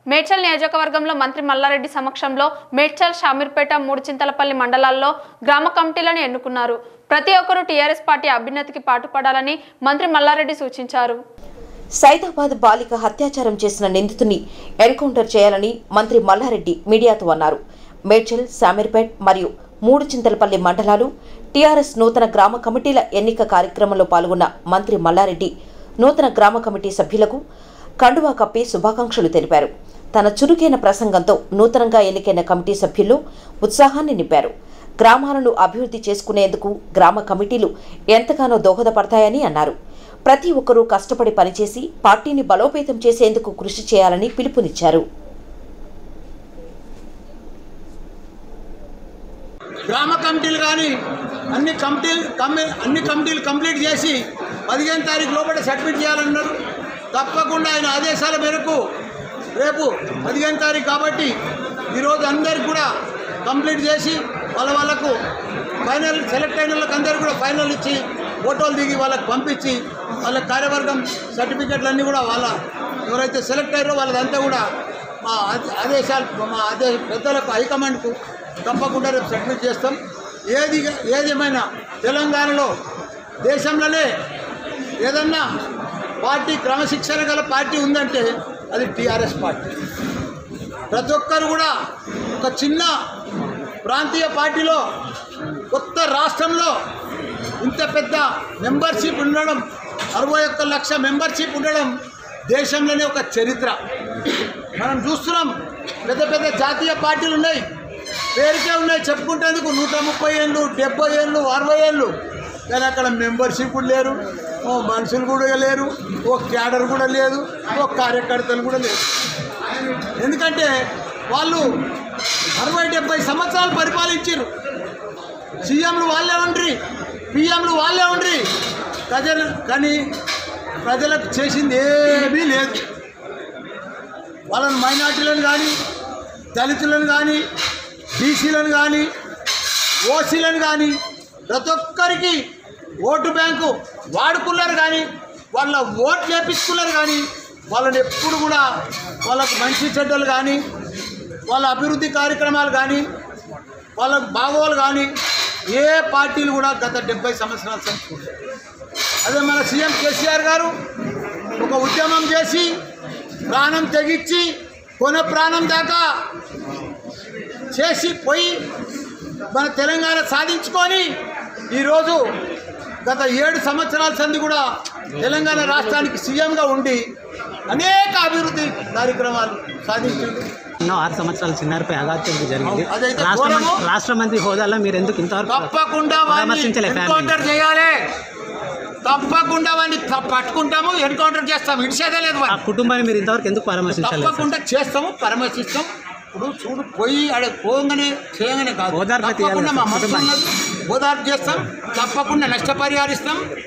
మేడ్చల్ నియోజకవర్గంలో మంత్రి మల్లారెడ్డి సమక్షంలో మేడ్చల్ షామీర్పేట మూడుచింతలపల్లి మండలాల్లో గ్రామ కమిటీలను ఎన్నుకున్నారు ప్రతి ఒక్కరూ టీఆర్ఎస్ పార్టీ అభ్యున్నతికి పాటుపడాలని మంత్రి మల్లారెడ్డి సూచించారు సైదాబాద్ బాలిక అత్యాచారం చేసిన నిందితుని ఎన్కౌంటర్ చేయాలని మంత్రి మల్లారెడ్డి మీడియాతో అన్నారు మేడ్చల్ శామీర్పేట్ మరియు మూడు చింతలపల్లి మండలాలు టీఆర్ఎస్ నూతన గ్రామ కమిటీల ఎన్నిక కార్యక్రమంలో పాల్గొన్న మంత్రి మల్లారెడ్డి నూతన గ్రామ కమిటీ సభ్యులకు కండువా కప్పి శుభాకాంక్షలు తెలిపారు తన చురుకైన ప్రసంగంతో నూతనంగా ఎన్నికైన కమిటీ సభ్యుల్లో ఉత్సాహాన్ని నింపారు గ్రామాలను అభివృద్ధి చేసుకునేందుకు గ్రామ కమిటీలు ఎంతగానో దోహదపడతాయని అన్నారు ప్రతి ఒక్కరూ కష్టపడి పనిచేసి పార్టీని బలోపేతం చేసేందుకు కృషి చేయాలని పిలుపునిచ్చారు గ్రామ కమిటీలు కానీ అన్ని కమిటీలు కమి అన్ని కమిటీలు కంప్లీట్ చేసి పదిహేను తారీఖు లోపల సబ్మిట్ చేయాలన్నారు తప్పకుండా ఆయన ఆదేశాల మేరకు రేపు పదిహేను తారీఖు కాబట్టి ఈరోజు అందరికి కూడా కంప్లీట్ చేసి వాళ్ళ వాళ్ళకు ఫైనల్ సెలెక్ట్ అయిన వాళ్ళకి అందరికి కూడా ఫైనల్ ఇచ్చి ఫోటోలు దిగి వాళ్ళకి పంపించి వాళ్ళ కార్యవర్గం సర్టిఫికెట్లు అన్నీ కూడా వాళ్ళ ఎవరైతే సెలెక్ట్ అయ్యారో వాళ్ళదంతా కూడా మా ఆదే- ఆదేశాలు మా ఆదేశ పెద్దలకు హైకమాండ్కు తప్పకుండా రేపు సబ్మిట్ చేస్తాం ఏది ఏదేమైనా తెలంగాణలో దేశంలోనే ఏదన్నా పార్టీ క్రమశిక్షణ గల పార్టీ ఉందంటే అది టీఆర్ఎస్ పార్టీ ప్రతి ఒక్కరు కూడా ఒక చిన్న ప్రాంతీయ పార్టీలో కొత్త రాష్ట్రంలో ఇంత పెద్ద మెంబర్షిప్ ఉండడం అరవై ఒక్క లక్ష మెంబర్షిప్ ఉండడం దేశంలోనే ఒక చరిత్ర మనం చూస్తున్నాం పెద్ద పెద్ద జాతీయ పార్టీలు ఉన్నాయి పేరుకే ఉన్నాయి చెప్పుకుంటేందుకు నూట ముప్పై ఏళ్ళు డెబ్బై ఏళ్ళు అరవై ఏళ్ళు కానీ అక్కడ మెంబర్షిప్ కూడా లేరు ఓ మనుషులు కూడా లేరు ఓ క్యాడర్ కూడా లేదు ఓ కార్యకర్తలు కూడా లేరు ఎందుకంటే వాళ్ళు అరవై డెబ్బై సంవత్సరాలు పరిపాలించారు సీఎంలు వాళ్ళే ఉండ్రి పిఎంలు వాళ్ళే ఉండ్రి ప్రజలు కానీ ప్రజలకు చేసింది ఏమీ లేదు వాళ్ళని మైనార్టీలను కానీ దళితులను కానీ బీసీలను కానీ ఓసీలను కానీ ప్రతి ఒక్కరికి ఓటు బ్యాంకు వాడుకున్నారు కానీ వాళ్ళ ఓట్లు వేపించుకున్నారు కానీ వాళ్ళని ఎప్పుడు కూడా వాళ్ళకు మంచి చెడ్డలు కానీ వాళ్ళ అభివృద్ధి కార్యక్రమాలు కానీ వాళ్ళకు బాగోలు కానీ ఏ పార్టీలు కూడా గత డెబ్బై సంవత్సరాల సంఖ్య అదే మన సీఎం కేసీఆర్ గారు ఒక ఉద్యమం చేసి ప్రాణం తెగించి కొన ప్రాణం దాకా చేసి పోయి మన తెలంగాణ సాధించుకొని ఈరోజు గత ఏడు సంవత్సరాల సంది కూడా తెలంగాణ రాష్ట్రానికి సీఎంగా ఉండి అనేక అభివృద్ధి కార్యక్రమాలు సాధించింది ఎన్నో ఆరు సంవత్సరాల చిన్నారిపై అగాత్యం జరిగింది అదైతే రాష్ట్ర మంత్రి ఘోరము. రాష్ట్ర మంత్రి హోదాలో మీరు ఎందుకు ఇంతవరకు తప్పకుండా వాడిని పరామర్శించలే ఫ్యామిలీ ఎన్కౌంటర్ చేయాలి తప్పకుండా వాడిని త- పట్టుకుంటాము ఎన్కౌంటర్ చేస్తాము ఇడిచేదే లేదు ఆ వాడిని. కుటుంబాన్ని మీరు ఇంతవరకు ఎందుకు పరామర్శించలేదు సార్? తప్పకుండా చేస్తాము పరామర్శిస్తాం ఇప్పుడు చూడు పోయి ఆడ పోగానే చేయగానే కాదు ఓదార్పు తప్పకుండా మా తీయాలి మనసు కుటుంబానికి. ఉన్నది ఓదార్పు చేస్తాం తప్పకుండా నష్టపరిహారిస్తాం